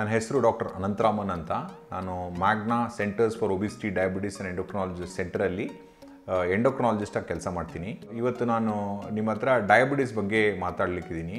ನನ್ನ ಹೆಸರು ಡಾಕ್ಟರ್ ಅನಂತರಾಮನ್ ಅಂತ ನಾನು Magna centres for obesity diabetes and endocrinologist ಸೆಂಟರಲ್ಲಿ ಎಂಡೋಕ್ರನಾಲಜಿಸ್ಟಾಗಿ ಕೆಲಸ ಮಾಡ್ತೀನಿ ಇವತ್ತು ನಾನು ನಿಮ್ಮ ಹತ್ರ ಡಯಾಬಿಟಿಸ್ ಬಗ್ಗೆ ಮಾತಾಡ್ಲಿಕ್ಕಿದ್ದೀನಿ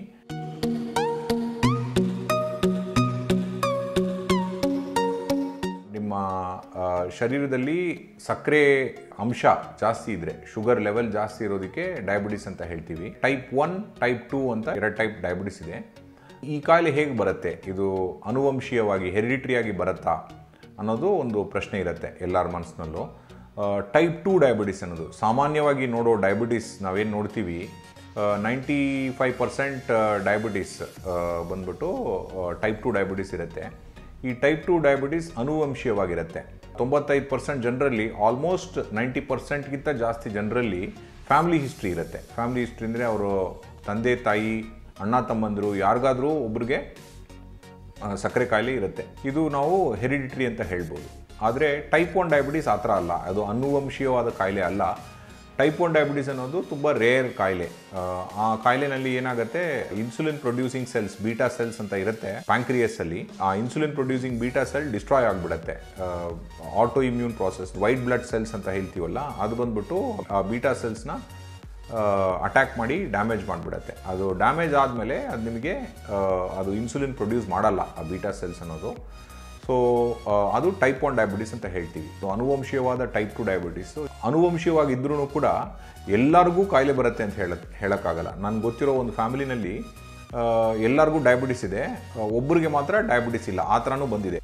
ನಿಮ್ಮ ಆ, ಶರೀರದಲ್ಲಿ ಸಕ್ಕರೆ ಅಂಶ ಜಾಸ್ತಿ ಇದ್ರೆ ಶುಗರ್ ಲೆವೆಲ್ ಜಾಸ್ತಿ ಇರೋದಕ್ಕೆ ಡಯಾಬಿಟಿಸ್ ಅಂತ ಹೇಳ್ತೀವಿ ಟೈಪ್ ಒನ್ ಟೈಪ್ ಟೂ ಅಂತ ಎರಡು ಟೈಪ್ ಡಯಾಬಿಟಿಸ್ ಇದೆ ಈ ಕಾಯಿಲೆ ಹೇಗೆ ಬರುತ್ತೆ ಇದು ಅನುವಂಶೀಯವಾಗಿ ಹೆರಿಡಿಟ್ರಿಯಾಗಿ ಬರುತ್ತಾ ಅನ್ನೋದು ಒಂದು ಪ್ರಶ್ನೆ ಇರುತ್ತೆ ಎಲ್ಲರ ಮನಸ್ಸಿನಲ್ಲೂ ಟೈಪ್ ಟೂ ಡಯಾಬಿಟಿಸ್ ಅನ್ನೋದು ಸಾಮಾನ್ಯವಾಗಿ ನೋಡೋ ಡಯಾಬಿಟಿಸ್ ನಾವೇನು ನೋಡ್ತೀವಿ ನೈಂಟಿ ಫೈವ್ ಪರ್ಸೆಂಟ್ ಡಯಾಬಿಟಿಸ್ ಬಂದ್ಬಿಟ್ಟು ಟೈಪ್ ಟು ಡಯಾಬಿಟಿಸ್ ಇರುತ್ತೆ ಈ ಟೈಪ್ ಟು ಡಯಾಬಿಟಿಸ್ ಅನುವಂಶೀಯವಾಗಿರುತ್ತೆ ತೊಂಬತ್ತೈದು ಪರ್ಸೆಂಟ್ ಜನರಲ್ಲಿ ಆಲ್ಮೋಸ್ಟ್ ನೈಂಟಿ ಪರ್ಸೆಂಟ್ಗಿಂತ ಜಾಸ್ತಿ ಜನರಲ್ಲಿ ಫ್ಯಾಮಿಲಿ ಹಿಸ್ಟ್ರಿ ಇರುತ್ತೆ ಫ್ಯಾಮಿಲಿ ಹಿಸ್ಟ್ರಿ ಅಂದರೆ ಅವರು ತಂದೆ ತಾಯಿ ಅಣ್ಣ ತಮ್ಮಂದರು ಯಾರಿಗಾದರೂ ಒಬ್ರಿಗೆ ಆ, ಸಕ್ಕರೆ ಕಾಯಿಲೆ ಇರುತ್ತೆ ಇದು ನಾವು ಹೆರಿಡಿಟ್ರಿ ಅಂತ ಹೇಳ್ಬೋದು ಆದರೆ ಟೈಪ್ ಒನ್ ಡಯಾಬಿಟಿಸ್ ಆ ಥರ ಅಲ್ಲ ಅದು ಅನುವಂಶೀಯವಾದ ಕಾಯಿಲೆ ಅಲ್ಲ ಟೈಪ್ ಒನ್ ಡಯಾಬಿಟಿಸ್ ಅನ್ನೋದು ತುಂಬ ರೇರ್ ಕಾಯಿಲೆ ಆ, ಆ ಕಾಯಿಲೆನಲ್ಲಿ ಏನಾಗುತ್ತೆ insulin producing cells beta cells ಅಂತ ಇರುತ್ತೆ ಪ್ಯಾಂಕ್ರಿಯಸ್ ಅಲ್ಲಿ ಆ insulin producing beta cell destroy ಆಗಿಬಿಡುತ್ತೆ auto immune process white blood cells ಅಂತ ಹೇಳ್ತೀವಲ್ಲ ಅದು ಬಂದ್ಬಿಟ್ಟು ಆ ಬೀಟಾ ಸೆಲ್ಸ್ನ ಅಟ್ಯಾಕ್ ಮಾಡಿ ಡ್ಯಾಮೇಜ್ ಮಾಡಿಬಿಡುತ್ತೆ ಅದು ಡ್ಯಾಮೇಜ್ ಆದಮೇಲೆ ಅದು ನಿಮಗೆ ಆ, ಅದು ಇನ್ಸುಲಿನ್ ಪ್ರೊಡ್ಯೂಸ್ ಮಾಡಲ್ಲ ಆ ಬೀಟಾ ಸೆಲ್ಸ್ ಅನ್ನೋದು ಸೊ ಅದು ಟೈಪ್ ಒನ್ ಡಯಾಬಿಟಿಸ್ ಅಂತ ಹೇಳ್ತೀವಿ ಸೊ ಅನುವಂಶೀಯವಾದ ಟೈಪ್ ಟು ಡಯಾಬಿಟಿಸ್ ಅನುವಂಶೀಯವಾಗಿದ್ರೂ ಕೂಡ ಎಲ್ಲರಿಗೂ ಕಾಯಿಲೆ ಬರುತ್ತೆ ಅಂತ ಹೇಳಕ್ ಹೇಳೋಕ್ಕಾಗಲ್ಲ ನನಗೆ ಗೊತ್ತಿರೋ ಒಂದು ಫ್ಯಾಮಿಲಿನಲ್ಲಿ ಎಲ್ಲರಿಗೂ ಡಯಾಬಿಟಿಸ್ ಇದೆ ಆ, ಒಬ್ಬರಿಗೆ ಮಾತ್ರ ಡಯಾಬಿಟಿಸ್ ಇಲ್ಲ ಆ ಥರನೂ ಬಂದಿದೆ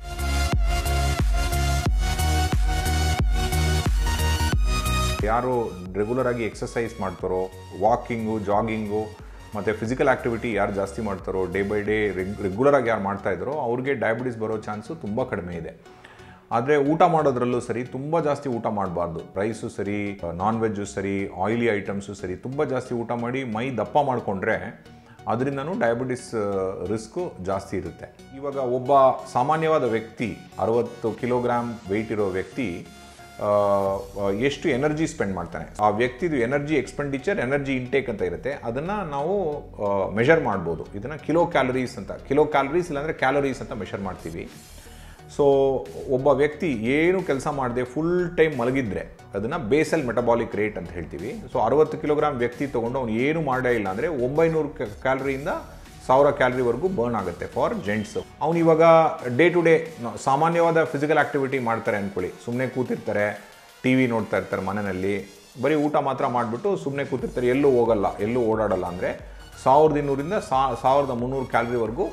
ಯಾರು ರೆಗ್ಯುಲರ್ ಆಗಿ ಎಕ್ಸಸೈಸ್ ಮಾಡ್ತಾರೋ ವಾಕಿಂಗು ಜಾಗಿಂಗು ಮತ್ತು ಫಿಸಿಕಲ್ ಆ್ಯಕ್ಟಿವಿಟಿ ಯಾರು ಜಾಸ್ತಿ ಮಾಡ್ತಾರೋ ಡೇ ಬೈ ಡೇ ರೆಗ್ಯುಲರ್ ಆಗಿ ಯಾರು ಮಾಡ್ತಾ ಇದ್ದಾರೋ ಅವ್ರಿಗೆ ಡಯಾಬಿಟಿಸ್ ಬರೋ ಚಾನ್ಸು ತುಂಬ ಕಡಿಮೆ ಇದೆ ಆದರೆ ಊಟ ಮಾಡೋದ್ರಲ್ಲೂ ಸರಿ ತುಂಬ ಜಾಸ್ತಿ ಊಟ ಮಾಡಬಾರ್ದು ರೈಸು ಸರಿ ನಾನ್ ವೆಜ್ಜು ಸರಿ ಆಯಿಲಿ ಐಟಮ್ಸು ಸರಿ ತುಂಬ ಜಾಸ್ತಿ ಊಟ ಮಾಡಿ ಮೈ ದಪ್ಪ ಮಾಡಿಕೊಂಡ್ರೆ ಅದರಿಂದನೂ ಡಯಾಬಿಟಿಸ್ ರಿಸ್ಕು ಜಾಸ್ತಿ ಇರುತ್ತೆ ಇವಾಗ ಒಬ್ಬ ಸಾಮಾನ್ಯವಾದ ವ್ಯಕ್ತಿ ಅರವತ್ತು ಕಿಲೋಗ್ರಾಮ್ ವೆಯ್ಟ್ ಇರೋ ವ್ಯಕ್ತಿ ಆ, ಆ, ಎಷ್ಟು ಎನರ್ಜಿ ಸ್ಪೆಂಡ್ ಮಾಡ್ತಾನೆ ಆ ವ್ಯಕ್ತಿದು ಎನರ್ಜಿ ಎಕ್ಸ್ಪೆಂಡಿಚರ್ ಎನರ್ಜಿ ಇಂಟೇಕ್ ಅಂತ ಇರುತ್ತೆ ಅದನ್ನು ನಾವು ಮೆಷರ್ ಮಾಡ್ಬೋದು ಇದನ್ನು ಕಿಲೋ ಕ್ಯಾಲರೀಸ್ ಅಂತ ಕಿಲೋ ಕ್ಯಾಲರೀಸ್ ಇಲ್ಲಾಂದರೆ ಕ್ಯಾಲರೀಸ್ ಅಂತ ಮೆಷರ್ ಮಾಡ್ತೀವಿ ಸೊ ಒಬ್ಬ ವ್ಯಕ್ತಿ ಏನು ಕೆಲಸ ಮಾಡದೆ ಫುಲ್ ಟೈಮ್ ಮಲಗಿದ್ರೆ ಅದನ್ನು ಬೇಸಲ್ ಮೆಟಬಾಲಿಕ್ ರೇಟ್ ಅಂತ ಹೇಳ್ತೀವಿ ಸೊ ಅರವತ್ತು ಕಿಲೋಗ್ರಾಮ್ ವ್ಯಕ್ತಿ ತೊಗೊಂಡು ಅವ್ನು ಏನು ಮಾಡೇ ಇಲ್ಲ ಅಂದರೆ ಒಂಬೈನೂರು ಕ್ಯಾಲರಿಯಿಂದ ಸಾವಿರ ಕ್ಯಾಲರಿವರೆಗೂ ಬರ್ನ್ ಆಗುತ್ತೆ ಫಾರ್ ಜೆಂಟ್ಸ್ ಅವ್ನು ಇವಾಗ ಡೇ ಟು ಡೇ ಸಾಮಾನ್ಯವಾದ ಫಿಸಿಕಲ್ ಆ್ಯಕ್ಟಿವಿಟಿ ಮಾಡ್ತಾರೆ ಅಂದ್ಕೊಳ್ಳಿ ಸುಮ್ಮನೆ ಕೂತಿರ್ತಾರೆ ಟಿ ವಿ ನೋಡ್ತಾ ಇರ್ತಾರೆ ಮನೆಯಲ್ಲಿ ಬರೀ ಊಟ ಮಾತ್ರ ಮಾಡಿಬಿಟ್ಟು ಸುಮ್ಮನೆ ಕೂತಿರ್ತಾರೆ ಎಲ್ಲೂ ಹೋಗಲ್ಲ ಎಲ್ಲೂ ಓಡಾಡಲ್ಲ ಅಂದರೆ ಸಾವಿರದ ಇನ್ನೂರಿಂದ ಸಾವಿರದ ಮುನ್ನೂರು ಕ್ಯಾಲರಿವರೆಗೂ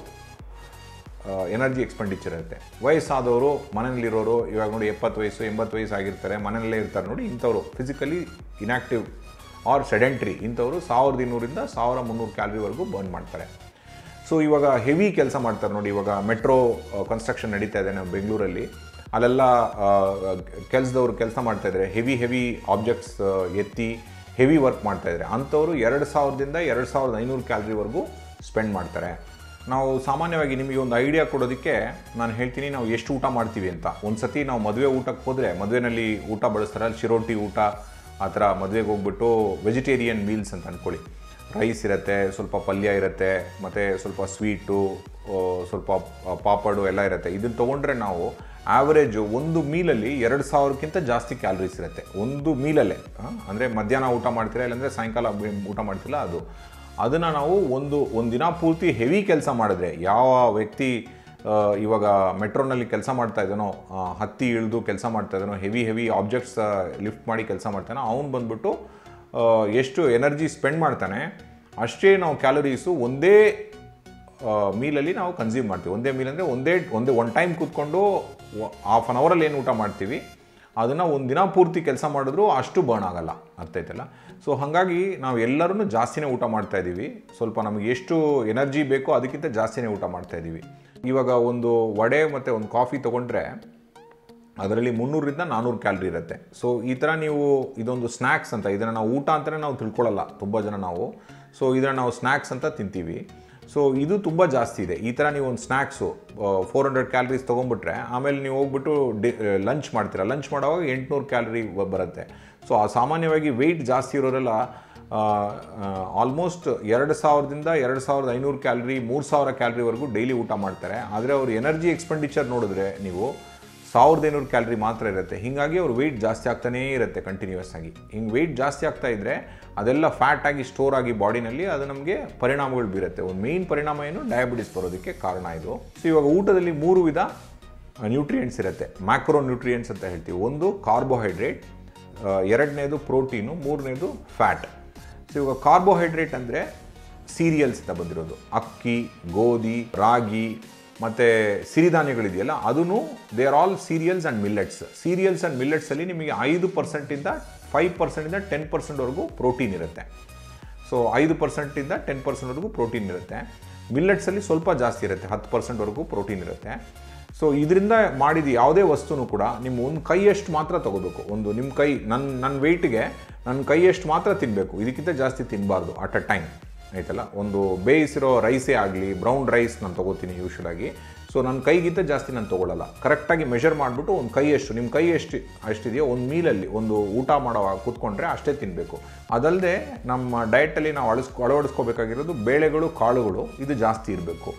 ಎನರ್ಜಿ ಎಕ್ಸ್ಪೆಂಡಿಚರ್ ಇರುತ್ತೆ ವಯಸ್ಸಾದವರು ಮನೆಯಲ್ಲಿರೋರು ಇವಾಗ ನೋಡಿ ಎಪ್ಪತ್ತು ವಯಸ್ಸು ಎಂಬತ್ತು ವಯಸ್ಸು ಆಗಿರ್ತಾರೆ ಮನೆಯಲ್ಲೇ ಇರ್ತಾರೆ ನೋಡಿ ಇಂಥವ್ರು ಫಿಸಿಕಲಿ ಇನ್ಯಾಕ್ಟಿವ್ ಆರ್ ಸೆಡೆಂಟ್ರಿ ಇಂಥವರು ಸಾವಿರದ ಇನ್ನೂರಿಂದ ಸಾವಿರ ಮುನ್ನೂರು ಕ್ಯಾಲರಿವರೆಗೂ ಬರ್ನ್ ಮಾಡ್ತಾರೆ ಸೊ ಇವಾಗ ಹೆವಿ ಕೆಲಸ ಮಾಡ್ತಾರೆ ನೋಡಿ ಇವಾಗ ಮೆಟ್ರೋ ಕನ್ಸ್ಟ್ರಕ್ಷನ್ ನಡೀತಾ ಇದೆ ನಾವು ಬೆಂಗಳೂರಲ್ಲಿ ಅಲ್ಲೆಲ್ಲ ಕೆಲಸದವ್ರು ಕೆಲಸ ಮಾಡ್ತಾ ಇದ್ದಾರೆ ಹೆವಿ ಹೆವಿ ಆಬ್ಜೆಕ್ಟ್ಸ್ ಎತ್ತಿ ಹೆವಿ ವರ್ಕ್ ಮಾಡ್ತಾ ಇದ್ದಾರೆ ಅಂಥವ್ರು ಎರಡು ಸಾವಿರದಿಂದ ಎರಡು ಸಾವಿರದ ಐನೂರು ಕ್ಯಾಲರಿವರೆಗೂ ಸ್ಪೆಂಡ್ ಮಾಡ್ತಾರೆ ನಾವು ಸಾಮಾನ್ಯವಾಗಿ ನಿಮಗೆ ಒಂದು ಐಡಿಯಾ ಕೊಡೋದಕ್ಕೆ ನಾನು ಹೇಳ್ತೀನಿ ನಾವು ಎಷ್ಟು ಊಟ ಮಾಡ್ತೀವಿ ಅಂತ ಒಂದು ಸತಿ ನಾವು ಮದುವೆ ಊಟಕ್ಕೆ ಹೋದರೆ ಮದುವೆನಲ್ಲಿ ಊಟ ಬಳಸ್ತಾರೆ ಅಲ್ಲಿ ಚಿರೋಟಿ ಊಟ ಆ ಥರ ಮದುವೆಗೆ ಹೋಗ್ಬಿಟ್ಟು ವೆಜಿಟೇರಿಯನ್ ಮೀಲ್ಸ್ ಅಂತ ಅಂದ್ಕೊಳ್ಳಿ ರೈಸ್ ಇರುತ್ತೆ ಸ್ವಲ್ಪ ಪಲ್ಯ ಇರುತ್ತೆ ಮತ್ತು ಸ್ವಲ್ಪ ಸ್ವೀಟು ಸ್ವಲ್ಪ ಪಾಪಡು ಎಲ್ಲ ಇರುತ್ತೆ ಇದನ್ನು ತೊಗೊಂಡ್ರೆ ನಾವು ಆ್ಯಾವ್ರೇಜು ಒಂದು ಮೀಲಲ್ಲಿ ಎರಡು ಸಾವಿರಕ್ಕಿಂತ ಜಾಸ್ತಿ ಕ್ಯಾಲರೀಸ್ ಇರುತ್ತೆ ಒಂದು ಮೀಲಲ್ಲೇ ಅಂದರೆ ಮಧ್ಯಾಹ್ನ ಊಟ ಮಾಡ್ತೀರಾ ಇಲ್ಲಾಂದರೆ ಸಾಯಂಕಾಲ ಊಟ ಮಾಡ್ತಿಲ್ಲ ಅದು ಅದನ್ನು ನಾವು ಒಂದು ಒಂದು ದಿನ ಪೂರ್ತಿ ಹೆವಿ ಕೆಲಸ ಮಾಡಿದ್ರೆ ಯಾವ ವ್ಯಕ್ತಿ ಆ, ಇವಾಗ ಮೆಟ್ರೋನಲ್ಲಿ ಕೆಲಸ ಮಾಡ್ತಾ ಇದ್ದಾನೋ ಆ, ಹತ್ತಿ ಇಳಿದು ಕೆಲಸ ಮಾಡ್ತಾ ಇದ್ದಾನೋ ಹೆವಿ ಹೆವಿ ಆಬ್ಜೆಕ್ಟ್ಸ್ ಲಿಫ್ಟ್ ಮಾಡಿ ಕೆಲಸ ಮಾಡ್ತಾನೋ ಅವ್ನು ಬಂದ್ಬಿಟ್ಟು ಆ, ಎಷ್ಟು ಎನರ್ಜಿ ಸ್ಪೆಂಡ್ ಮಾಡ್ತಾನೆ ಅಷ್ಟೇ ನಾವು ಕ್ಯಾಲರೀಸು ಒಂದೇ ಮೀಲಲ್ಲಿ ನಾವು ಕನ್ಸ್ಯೂಮ್ ಮಾಡ್ತೀವಿ ಒಂದೇ ಮೀಲ್ ಅಂದರೆ ಒಂದೇ ಒಂದೇ ಒನ್ ಟೈಮ್ ಕೂತ್ಕೊಂಡು ಹಾಫ್ ಆನ್ ಅವರಲ್ಲಿ ಏನು ಊಟ ಮಾಡ್ತೀವಿ ಅದನ್ನು ಒಂದು ದಿನ ಪೂರ್ತಿ ಕೆಲಸ ಮಾಡಿದ್ರು ಅಷ್ಟು ಬರ್ನ್ ಆಗಲ್ಲ ಅರ್ಥ ಆಯ್ತಲ್ಲ ಸೊ ಹಾಗಾಗಿ ನಾವು ಎಲ್ಲರೂ ಜಾಸ್ತಿನೇ ಊಟ ಮಾಡ್ತಾ ಇದ್ದೀವಿ ಸ್ವಲ್ಪ ನಮಗೆ ಎಷ್ಟು ಎನರ್ಜಿ ಬೇಕೋ ಅದಕ್ಕಿಂತ ಜಾಸ್ತಿನೇ ಊಟ ಮಾಡ್ತಾ ಇದ್ದೀವಿ ಇವಾಗ ಒಂದು ವಡೆ ಮತ್ತು ಒಂದು ಕಾಫಿ ತೊಗೊಂಡ್ರೆ ಅದರಲ್ಲಿ ಮುನ್ನೂರರಿಂದ ನಾನ್ನೂರು ಕ್ಯಾಲರಿ ಇರುತ್ತೆ ಸೊ ಈ ಥರ ನೀವು ಇದೊಂದು ಸ್ನ್ಯಾಕ್ಸ್ ಅಂತ ಇದನ್ನು ನಾವು ಊಟ ಅಂತಲೇ ನಾವು ತಿಳ್ಕೊಳ್ಳಲ್ಲ ತುಂಬ ಜನ ನಾವು ಸೊ ಇದನ್ನು ನಾವು ಸ್ನ್ಯಾಕ್ಸ್ ಅಂತ ತಿಂತೀವಿ ಸೊ ಇದು ತುಂಬ ಜಾಸ್ತಿ ಇದೆ ಈ ಥರ ನೀವು ಒಂದು ಸ್ನ್ಯಾಕ್ಸು ಫೋರ್ ಹಂಡ್ರೆಡ್ ಕ್ಯಾಲರೀಸ್ ತೊಗೊಂಡ್ಬಿಟ್ರೆ ಆಮೇಲೆ ನೀವು ಹೋಗ್ಬಿಟ್ಟು ಡಿ ಲಂಚ್ ಮಾಡ್ತೀರಾ ಲಂಚ್ ಮಾಡುವಾಗ ಎಂಟುನೂರು ಕ್ಯಾಲರಿ ಬರುತ್ತೆ ಸೊ ಆ ಸಾಮಾನ್ಯವಾಗಿ ವೆಯ್ಟ್ ಜಾಸ್ತಿ ಇರೋರೆಲ್ಲ ಆಲ್ಮೋಸ್ಟ್ ಎರಡು ಸಾವಿರದಿಂದ ಎರಡು ಸಾವಿರದ ಐನೂರು ಕ್ಯಾಲ್ರಿ ಮೂರು ಸಾವಿರ ಕ್ಯಾಲ್ರಿವರೆಗೂ ಡೈಲಿ ಊಟ ಮಾಡ್ತಾರೆ ಆದರೆ ಅವ್ರ ಎನರ್ಜಿ ಎಕ್ಸ್ಪೆಂಡಿಚರ್ ನೋಡಿದ್ರೆ ನೀವು ಸಾವಿರದ ಐನೂರು ಕ್ಯಾಲ್ರಿ ಮಾತ್ರ ಇರುತ್ತೆ ಹೀಗಾಗಿ ಅವ್ರ ವೆಯ್ಟ್ ಜಾಸ್ತಿ ಆಗ್ತಾನೇ ಇರುತ್ತೆ ಕಂಟಿನ್ಯೂಸ್ ಆಗಿ ಹಿಂಗೆ ವೆಯ್ಟ್ ಜಾಸ್ತಿ ಆಗ್ತಾ ಇದ್ದರೆ ಅದೆಲ್ಲ ಫ್ಯಾಟ್ ಆಗಿ ಸ್ಟೋರ್ ಆಗಿ ಬಾಡಿನಲ್ಲಿ ಅದು ನಮಗೆ ಪರಿಣಾಮಗಳು ಬೀರುತ್ತೆ ಒಂದು ಮೇಯ್ನ್ ಪರಿಣಾಮ ಏನು ಡಯಾಬಿಟಿಸ್ ಬರೋದಕ್ಕೆ ಕಾರಣ ಇದು ಸೊ ಇವಾಗ ಊಟದಲ್ಲಿ ಮೂರು ವಿಧ ನ್ಯೂಟ್ರಿಯೆಂಟ್ಸ್ ಇರುತ್ತೆ ಮ್ಯಾಕ್ರೋ ನ್ಯೂಟ್ರಿಯೆಂಟ್ಸ್ ಅಂತ ಹೇಳ್ತೀವಿ ಒಂದು ಕಾರ್ಬೋಹೈಡ್ರೇಟ್ ಎರಡನೇದು ಪ್ರೋಟೀನು ಮೂರನೇದು ಫ್ಯಾಟ್ ಸೊ ಇವಾಗ ಕಾರ್ಬೋಹೈಡ್ರೇಟ್ ಅಂದರೆ ಸೀರಿಯಲ್ಸ್ ಅಂತ ಬಂದಿರೋದು ಅಕ್ಕಿ ಗೋಧಿ ರಾಗಿ ಮತ್ತು ಸಿರಿಧಾನ್ಯಗಳಿದೆಯಲ್ಲ ಅದೂ they are all cereals and millets cereals and ಮಿಲ್ಲೆಟ್ಸಲ್ಲಿ ನಿಮಗೆ ಐದು ಪರ್ಸೆಂಟಿಂದ ಫೈವ್ ಪರ್ಸೆಂಟಿಂದ ಟೆನ್ ಪರ್ಸೆಂಟ್ವರೆಗೂ ಪ್ರೋಟೀನ್ ಇರುತ್ತೆ ಸೊ ಐದು ಪರ್ಸೆಂಟಿಂದ ಟೆನ್ ಪರ್ಸೆಂಟ್ವರೆಗೂ ಪ್ರೋಟೀನ್ ಇರುತ್ತೆ ಮಿಲ್ಲೆಟ್ಸಲ್ಲಿ ಸ್ವಲ್ಪ ಜಾಸ್ತಿ ಇರುತ್ತೆ ಹತ್ತು ಪರ್ಸೆಂಟ್ವರೆಗೂ ಪ್ರೋಟೀನ್ ಇರುತ್ತೆ ಸೊ ಇದರಿಂದ ಮಾಡಿದ ಯಾವುದೇ ವಸ್ತುನೂ ಕೂಡ ನಿಮ್ಮ ಒಂದು ಕೈಯಷ್ಟು ಮಾತ್ರ ತಗೋಬೇಕು ಒಂದು ನಿಮ್ಮ ಕೈ ನನ್ನ ನನ್ನ ವೆಯ್ಟ್ಗೆ ನನ್ನ ಕೈಯಷ್ಟು ಮಾತ್ರ ತಿನ್ನಬೇಕು ಇದಕ್ಕಿಂತ ಜಾಸ್ತಿ ತಿನ್ನಬಾರ್ದು ಅಟ್ ಅ ಟೈಮ್ ಆಯ್ತಲ್ಲ ಒಂದು ಬೇಯಿಸಿರೋ ರೈಸೇ ಆಗಲಿ ಬ್ರೌನ್ ರೈಸ್ ನಾನು ತೊಗೋತೀನಿ ಯೂಶ್ವಲಾಗಿ ಸೊ ನನ್ನ ಕೈಗಿಂತ ಜಾಸ್ತಿ ನಾನು ತೊಗೊಳ್ಳಲ್ಲ ಕರೆಕ್ಟಾಗಿ ಮೆಷರ್ ಮಾಡಿಬಿಟ್ಟು ಒಂದು ಕೈ ಎಷ್ಟು ನಿಮ್ಮ ಕೈ ಎಷ್ಟು ಅಷ್ಟಿದೆಯೋ ಒಂದು ಮೀಲಲ್ಲಿ ಒಂದು ಊಟ ಮಾಡುವಾಗ ಕೂತ್ಕೊಂಡ್ರೆ ಅಷ್ಟೇ ತಿನ್ನಬೇಕು ಅದಲ್ಲದೆ ನಮ್ಮ ಡಯಟಲ್ಲಿ ನಾವು ಅಳಿಸ್ಕೊ ಅಳವಡಿಸ್ಕೋಬೇಕಾಗಿರೋದು ಬೇಳೆಗಳು ಕಾಳುಗಳು ಇದು ಜಾಸ್ತಿ ಇರಬೇಕು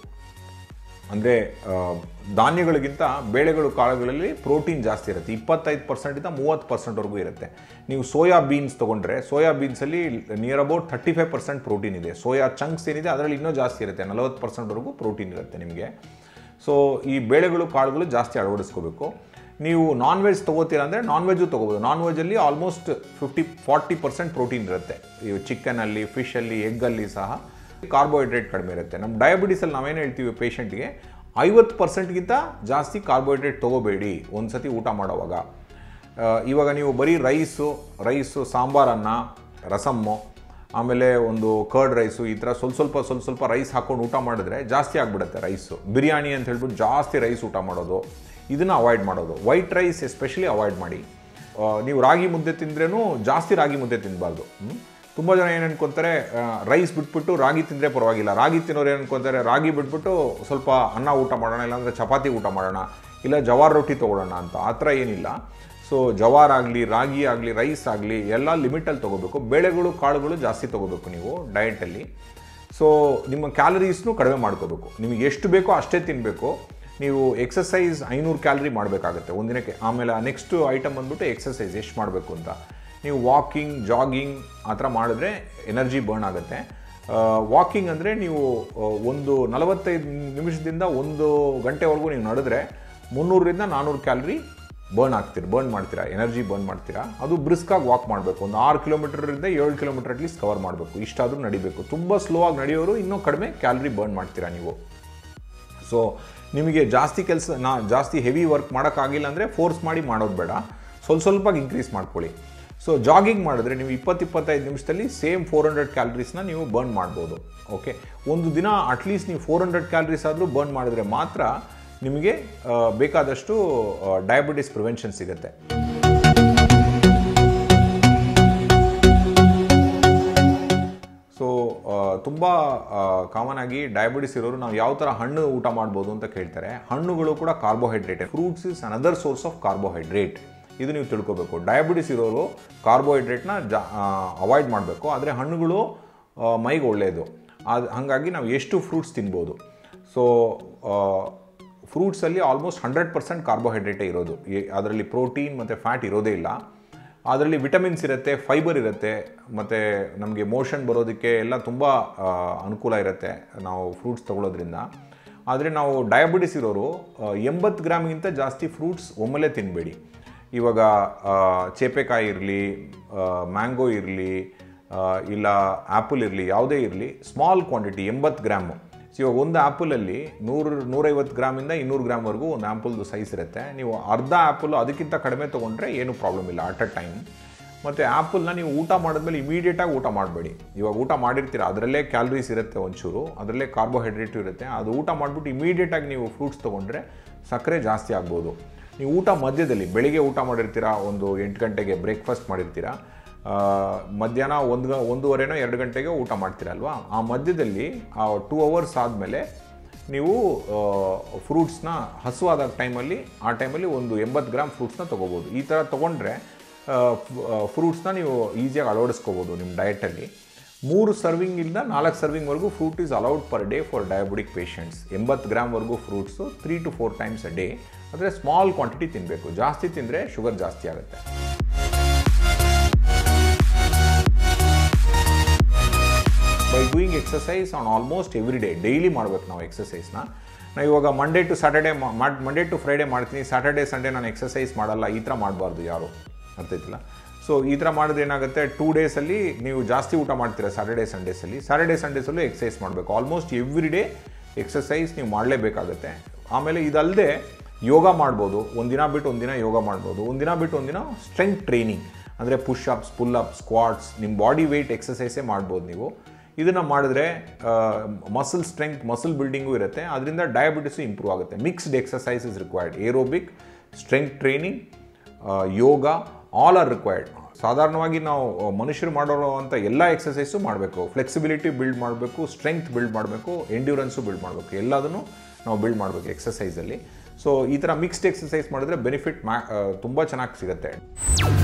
ಅಂದರೆ ಧಾನ್ಯಗಳಿಗಿಂತ ಬೇಳೆಗಳು ಕಾಳುಗಳಲ್ಲಿ ಪ್ರೋಟೀನ್ ಜಾಸ್ತಿ ಇರುತ್ತೆ ಇಪ್ಪತ್ತೈದು ಪರ್ಸೆಂಟಿಂದ ಮೂವತ್ತು ಪರ್ಸೆಂಟ್ವರೆಗೂ ಇರುತ್ತೆ ನೀವು ಸೋಯಾ ಬೀನ್ಸ್ ತೊಗೊಂಡ್ರೆ ಸೋಯಾ ಬೀನ್ಸಲ್ಲಿ near about thirty five percent protein ಇದೆ ಸೋಯಾ ಚಂಕ್ಸ್ ಏನಿದೆ ಅದರಲ್ಲಿ ಇನ್ನೂ ಜಾಸ್ತಿ ಇರುತ್ತೆ ನಲವತ್ತು ಪರ್ಸೆಂಟ್ವರೆಗೂ ಪ್ರೋಟೀನ್ ಇರುತ್ತೆ ನಿಮಗೆ ಸೊ ಈ ಬೇಳೆಗಳು ಕಾಳುಗಳು ಜಾಸ್ತಿ ಅಳವಡಿಸ್ಕೋಬೇಕು ನೀವು ನಾನ್ ವೆಜ್ ತೊಗೋತೀರಾ ಅಂದರೆ ನಾನ್ ವೆಜ್ಜು ತೊಗೋಬೋದು ನಾನ್ ವೆಜ್ಜಲ್ಲಿ almost fifty forty percent protein ಇರುತ್ತೆ ಈ ಚಿಕನಲ್ಲಿ ಫಿಶಲ್ಲಿ ಎಗ್ಗಲ್ಲಿ ಸಹ ಕಾರ್ಬೋಹೈಡ್ರೇಟ್ ಕಡಿಮೆ ಇರುತ್ತೆ ನಮ್ಮ ಡಯಾಬಿಟೀಸಲ್ಲಿ ನಾವೇನು ಹೇಳ್ತೀವಿ ಪೇಷಂಟ್ಗೆ ಐವತ್ತು ಪರ್ಸೆಂಟ್ಗಿಂತ ಜಾಸ್ತಿ ಕಾರ್ಬೋಹೈಡ್ರೇಟ್ ತೊಗೋಬೇಡಿ ಒಂದು ಸತಿ ಊಟ ಮಾಡೋವಾಗ ಆ, ಇವಾಗ ನೀವು ಬರೀ ರೈಸು ರೈಸು ಸಾಂಬಾರನ್ನ ರಸಮ್ಮು ಆಮೇಲೆ ಒಂದು ಕರ್ಡ್ ರೈಸು ಈ ಥರ ಸ್ವಲ್ಪ ಸ್ವಲ್ಪ ಸ್ವಲ್ಪ ಸ್ವಲ್ಪ ರೈಸ್ ಹಾಕೊಂಡು ಊಟ ಮಾಡಿದ್ರೆ ಜಾಸ್ತಿ ಆಗಿಬಿಡುತ್ತೆ ರೈಸು ಬಿರಿಯಾನಿ ಅಂತ ಹೇಳ್ಬಿಟ್ಟು ಜಾಸ್ತಿ ರೈಸ್ ಊಟ ಮಾಡೋದು ಇದನ್ನು ಅವಾಯ್ಡ್ ಮಾಡೋದು ವೈಟ್ ರೈಸ್ ಎಸ್ಪೆಷಲಿ ಅವಾಯ್ಡ್ ಮಾಡಿ ಆ, ನೀವು ರಾಗಿ ಮುದ್ದೆ ತಿಂದ್ರೇನು ಜಾಸ್ತಿ ರಾಗಿ ಮುದ್ದೆ ತಿನ್ನಬಾರ್ದು ತುಂಬ ಜನ ಏನು ಅನ್ಕೊಂತಾರೆ ರೈಸ್ ಬಿಟ್ಬಿಟ್ಟು ರಾಗಿ ತಿಂದರೆ ಪರವಾಗಿಲ್ಲ ರಾಗಿ ತಿನ್ನೋರು ಏನು ಅನ್ಕೊಂತಾರೆ ರಾಗಿ ಬಿಟ್ಬಿಟ್ಟು ಸ್ವಲ್ಪ ಅನ್ನ ಊಟ ಮಾಡೋಣ ಇಲ್ಲಾಂದರೆ ಚಪಾತಿ ಊಟ ಮಾಡೋಣ ಇಲ್ಲ ಜವಾರ್ ರೊಟ್ಟಿ ತೊಗೊಳ್ಳೋಣ ಅಂತ ಆ ಥರ ಏನಿಲ್ಲ ಸೊ ಜವಾರ್ ಆಗಲಿ ರಾಗಿ ಆಗಲಿ ರೈಸ್ ಆಗಲಿ ಎಲ್ಲ ಲಿಮಿಟಲ್ಲಿ ತೊಗೋಬೇಕು ಬೇಳೆಗಳು ಕಾಳುಗಳು ಜಾಸ್ತಿ ತೊಗೋಬೇಕು ನೀವು ಡಯಟಲ್ಲಿ ಸೊ ನಿಮ್ಮ ಕ್ಯಾಲರೀಸ್ನು ಕಡಿಮೆ ಮಾಡ್ಕೋಬೇಕು ನಿಮಗೆ ಎಷ್ಟು ಬೇಕೋ ಅಷ್ಟೇ ತಿನ್ನಬೇಕು ನೀವು ಎಕ್ಸಸೈಸ್ ಐನೂರು ಕ್ಯಾಲರಿ ಮಾಡಬೇಕಾಗುತ್ತೆ ಒಂದಿನಕ್ಕೆ ಆಮೇಲೆ ನೆಕ್ಸ್ಟ್ ಐಟಮ್ ಬಂದ್ಬಿಟ್ಟು ಎಕ್ಸಸೈಸ್ ಎಷ್ಟು ಮಾಡಬೇಕು ಅಂತ ನೀವು ವಾಕಿಂಗ್ ಜಾಗಿಂಗ್ ಆ ಥರ ಮಾಡಿದ್ರೆ ಎನರ್ಜಿ ಬರ್ನ್ ಆಗುತ್ತೆ ವಾಕಿಂಗ್ ಅಂದರೆ ನೀವು ಆ, ಒಂದು ನಲವತ್ತೈದು ನಿಮಿಷದಿಂದ ಒಂದು ಗಂಟೆವರೆಗೂ ನೀವು ನಡೆದ್ರೆ ಮುನ್ನೂರರಿಂದ ನಾನ್ನೂರು ಕ್ಯಾಲರಿ ಬರ್ನ್ ಆಗ್ತೀರಿ ಬರ್ನ್ ಮಾಡ್ತೀರಾ ಎನರ್ಜಿ ಬರ್ನ್ ಮಾಡ್ತೀರಾ ಅದು ಬ್ರಿಸ್ಕಾಗಿ ವಾಕ್ ಮಾಡಬೇಕು ಒಂದು ಆರು ಕಿಲೋಮೀಟರಿಂದ ಏಳು ಕಿಲೋಮೀಟರ್ ಅಟ್ಲೀಸ್ಟ್ ಕವರ್ ಮಾಡಬೇಕು ಇಷ್ಟಾದರೂ ನಡಿಬೇಕು ತುಂಬ ಸ್ಲೋ ಆಗಿ ನಡೆಯೋರು ಇನ್ನೂ ಕಡಿಮೆ ಕ್ಯಾಲರಿ ಬರ್ನ್ ಮಾಡ್ತೀರಾ ನೀವು ಸೊ ನಿಮಗೆ ಜಾಸ್ತಿ ಕೆಲಸ ನಾ ಜಾಸ್ತಿ ಹೆವಿ ವರ್ಕ್ ಮಾಡೋಕ್ಕಾಗಿಲ್ಲ ಅಂದರೆ ಫೋರ್ಸ್ ಮಾಡಿ ಮಾಡೋದು ಬೇಡ ಸ್ವಲ್ಪ ಸ್ವಲ್ಪ ಇನ್ಕ್ರೀಸ್ ಮಾಡ್ಕೊಳ್ಳಿ ಸೊ ಜಾಗಿಂಗ್ ಮಾಡಿದ್ರೆ ನೀವು ಇಪ್ಪತ್ತು ಇಪ್ಪತ್ತೈದು ನಿಮಿಷದಲ್ಲಿ ಸೇಮ್ ಫೋರ್ ಹಂಡ್ರೆಡ್ ಕ್ಯಾಲರೀಸ್ನ ನೀವು ಬರ್ನ್ ಮಾಡ್ಬೋದು ಓಕೆ ಒಂದು ದಿನ ಅಟ್ಲೀಸ್ಟ್ ನೀವು ಫೋರ್ ಹಂಡ್ರೆಡ್ ಕ್ಯಾಲರೀಸ್ ಆದರೂ ಬರ್ನ್ ಮಾಡಿದ್ರೆ ಮಾತ್ರ ನಿಮಗೆ ಆ, ಬೇಕಾದಷ್ಟು ಡಯಾಬಿಟಿಸ್ ಪ್ರಿವೆನ್ಷನ್ ಸಿಗುತ್ತೆ ಸೊ ತುಂಬ ಕಾಮನ್ ಆಗಿ ಡಯಾಬಿಟಿಸ್ ಇರೋರು ನಾವು ಯಾವ ಥರ ಹಣ್ಣು ಊಟ ಮಾಡ್ಬೋದು ಅಂತ ಕೇಳ್ತಾರೆ ಹಣ್ಣುಗಳು ಕೂಡ carbohydrate fruits is another source of carbohydrate ಇದು ನೀವು ತಿಳ್ಕೊಬೇಕು ಡಯಾಬಿಟಿಸ್ ಇರೋರು ಕಾರ್ಬೋಹೈಡ್ರೇಟ್ನ ಜಾ ಅವಾಯ್ಡ್ ಮಾಡಬೇಕು ಆದರೆ ಹಣ್ಣುಗಳು ಆ, ಮೈಗೆ ಒಳ್ಳೆಯದು ಅದು ಹಾಗಾಗಿ ನಾವು ಎಷ್ಟು ಫ್ರೂಟ್ಸ್ ತಿನ್ಬೋದು ಸೊ ಫ್ರೂಟ್ಸಲ್ಲಿ ಆಲ್ಮೋಸ್ಟ್ ಹಂಡ್ರೆಡ್ ಪರ್ಸೆಂಟ್ ಕಾರ್ಬೋಹೈಡ್ರೇಟೇ ಇರೋದು ಅದರಲ್ಲಿ ಪ್ರೋಟೀನ್ ಮತ್ತು ಫ್ಯಾಟ್ ಇರೋದೇ ಇಲ್ಲ ಅದರಲ್ಲಿ ವಿಟಮಿನ್ಸ್ ಇರುತ್ತೆ ಫೈಬರ್ ಇರುತ್ತೆ ಮತ್ತು ನಮಗೆ ಮೋಷನ್ ಬರೋದಕ್ಕೆ ಎಲ್ಲ ತುಂಬ ಆ, ಅನುಕೂಲ ಇರುತ್ತೆ ನಾವು ಫ್ರೂಟ್ಸ್ ತಗೊಳ್ಳೋದ್ರಿಂದ ಆದರೆ ನಾವು ಡಯಾಬಿಟಿಸ್ ಇರೋರು ಎಂಬತ್ತು ಗ್ರಾಮ್ಗಿಂತ ಜಾಸ್ತಿ ಫ್ರೂಟ್ಸ್ ಒಮ್ಮೆಲೇ ತಿನ್ನಬೇಡಿ ಇವಾಗ ಆ, ಚೇಪೆಕಾಯಿ ಇರಲಿ ಮ್ಯಾಂಗೋ ಇರಲಿ ಇಲ್ಲ ಆ್ಯಪಲ್ ಇರಲಿ ಯಾವುದೇ ಇರಲಿ ಸ್ಮಾಲ್ ಕ್ವಾಂಟಿಟಿ ಎಂಬತ್ತು ಗ್ರಾಮು ಸೊ ಇವಾಗ ಒಂದು ಆ್ಯಪಲಲ್ಲಿ ನೂರು ನೂರೈವತ್ತು ಗ್ರಾಮಿಂದ ಇನ್ನೂರು ಗ್ರಾಮ್ವರೆಗೂ ಒಂದು ಆ್ಯಪಲ್ದು ಸೈಜ್ ಇರುತ್ತೆ ನೀವು ಅರ್ಧ ಆ್ಯಪಲ್ ಅದಕ್ಕಿಂತ ಕಡಿಮೆ ತೊಗೊಂಡ್ರೆ ಏನೂ ಪ್ರಾಬ್ಲಮ್ ಇಲ್ಲ ಅಟ್ ಅ ಟೈಮ್ ಮತ್ತು ಆ್ಯಪಲ್ನ ನೀವು ಊಟ ಮಾಡಿದ್ಮೇಲೆ ಇಮಿಡಿಯೇಟಾಗಿ ಊಟ ಮಾಡಬೇಡಿ ಇವಾಗ ಊಟ ಮಾಡಿರ್ತೀರ ಅದರಲ್ಲೇ ಕ್ಯಾಲರೀಸ್ ಇರುತ್ತೆ ಒಂಚೂರು ಅದರಲ್ಲೇ ಕಾರ್ಬೋಹೈಡ್ರೇಟ್ ಇರುತ್ತೆ ಅದು ಊಟ ಮಾಡಿಬಿಟ್ಟು ಇಮಿಡಿಯೇಟಾಗಿ ನೀವು ಫ್ರೂಟ್ಸ್ ತೊಗೊಂಡ್ರೆ ಸಕ್ಕರೆ ಜಾಸ್ತಿ ಆಗ್ಬೋದು ನೀವು ಊಟ ಮಧ್ಯದಲ್ಲಿ ಬೆಳಿಗ್ಗೆ ಊಟ ಮಾಡಿರ್ತೀರಾ ಒಂದು ಎಂಟು ಗಂಟೆಗೆ ಬ್ರೇಕ್ಫಾಸ್ಟ್ ಮಾಡಿರ್ತೀರಾ ಆ, ಮಧ್ಯಾಹ್ನ ಒಂದು ಗ- ಒಂದೂವರೆನೋ ಎರಡು ಗಂಟೆಗೆ ಊಟ ಮಾಡ್ತೀರಲ್ವಾ ಆ ಮಧ್ಯದಲ್ಲಿ ಆ ಟೂ ಅವರ್ಸ್ ಆದಮೇಲೆ ನೀವು ಫ್ರೂಟ್ಸ್ನ ಹಸುವಾದ ಟೈಮಲ್ಲಿ ಆ ಟೈಮಲ್ಲಿ ಒಂದು ಎಂಬತ್ತು ಗ್ರಾಮ್ ಫ್ರೂಟ್ಸ್ನ ತೊಗೋಬೋದು ಈ ಥರ ತೊಗೊಂಡ್ರೆ ಫ್ರೂಟ್ಸ್ನ ನೀವು ಈಸಿಯಾಗಿ ಅಳವಡಿಸ್ಕೋಬೋದು ನಿಮ್ಮ ಡಯಟಲ್ಲಿ ಮೂರು ಸರ್ವಿಂಗಿಂದ ನಾಲ್ಕು ಸರ್ವಿಂಗ್ವರೆಗೂ fruit is allowed per day for diabetic patients ಎಂಬತ್ತು ಗ್ರಾಮ್ವರೆಗೂ fruits three to four times a day ಅಂದರೆ ಸ್ಮಾಲ್ ಕ್ವಾಂಟಿಟಿ ತಿನ್ನಬೇಕು ಜಾಸ್ತಿ ತಿಂದರೆ ಶುಗರ್ ಜಾಸ್ತಿ ಆಗುತ್ತೆ by doing exercise on almost every day daily ಮಾಡ್ಬೇಕು ನಾವು ಎಕ್ಸಸೈಸ್ನ ನಾವು ಇವಾಗ ಮಂಡೇ ಟು ಸ್ಯಾಟರ್ಡೇ ಮಾಡಿ ಮಂಡೇ ಟು ಫ್ರೈಡೇ ಮಾಡ್ತೀನಿ ಸ್ಯಾಟರ್ಡೇ ಸಂಡೇ ನಾನು ಎಕ್ಸಸೈಸ್ ಮಾಡಲ್ಲ ಈ ಥರ ಮಾಡಬಾರ್ದು ಯಾರು ಅರ್ಥೈತಿಲ್ಲ ಸೊ ಈ ಥರ ಮಾಡಿದ್ರೆ ಏನಾಗುತ್ತೆ ಟೂ ಡೇಸಲ್ಲಿ ನೀವು ಜಾಸ್ತಿ ಊಟ ಮಾಡ್ತೀರಾ ಸ್ಯಾಟರ್ಡೇ ಸಂಡೇಸಲ್ಲಿ ಸ್ಯಾಟರ್ಡೇ ಸಂಡೇಸಲ್ಲೂ ಎಕ್ಸಸೈಸ್ ಮಾಡಬೇಕು ಆಲ್ಮೋಸ್ಟ್ ಎವ್ರಿ ಡೇ ಎಕ್ಸಸೈಸ್ ನೀವು ಮಾಡಲೇಬೇಕಾಗುತ್ತೆ ಆಮೇಲೆ ಇದಲ್ಲದೆ ಯೋಗ ಮಾಡ್ಬೋದು ಒಂದಿನ ಬಿಟ್ಟು ಒಂದಿನ ಯೋಗ ಮಾಡ್ಬೋದು ಒಂದಿನ ಬಿಟ್ಟು ಒಂದಿನ ಸ್ಟ್ರೆಂತ್ ಟ್ರೈನಿಂಗ್ ಅಂದರೆ push ups pull up squats ನಿಮ್ಮ ಬಾಡಿ ವೆಯ್ಟ್ ಎಕ್ಸಸೈಸೇ ಮಾಡ್ಬೋದು ನೀವು ಇದನ್ನು ಮಾಡಿದ್ರೆ ಮಸಲ್ ಸ್ಟ್ರೆಂತ್ ಮಸಲ್ ಬಿಲ್ಡಿಂಗು ಇರುತ್ತೆ ಅದರಿಂದ ಡಯಾಬಿಟಿಸು ಇಂಪ್ರೂವ್ ಆಗುತ್ತೆ mixed exercise is required aerobic strength training yoga all are required ಸಾಧಾರಣವಾಗಿ ನಾವು ಮನುಷ್ಯರು ಮಾಡಿರೋವಂಥ ಎಲ್ಲ ಎಕ್ಸಸೈಸು ಮಾಡಬೇಕು ಫ್ಲೆಕ್ಸಿಬಿಲಿಟಿ ಬಿಲ್ಡ್ ಮಾಡಬೇಕು ಸ್ಟ್ರೆಂತ್ ಬಿಲ್ಡ್ ಮಾಡಬೇಕು ಎಂಡ್ಯೂರೆನ್ಸು ಬಿಲ್ಡ್ ಮಾಡಬೇಕು ಎಲ್ಲದನ್ನು ನಾವು ಬಿಲ್ಡ್ ಮಾಡಬೇಕು ಎಕ್ಸಸೈಸಲ್ಲಿ ಸೊ ಈ ಥರ ಮಿಕ್ಸ್ಡ್ ಎಕ್ಸಸೈಸ್ ಮಾಡಿದ್ರೆ ಬೆನಿಫಿಟ್ ಮ್ಯಾ ತುಂಬ ಚೆನ್ನಾಗಿ ಸಿಗುತ್ತೆ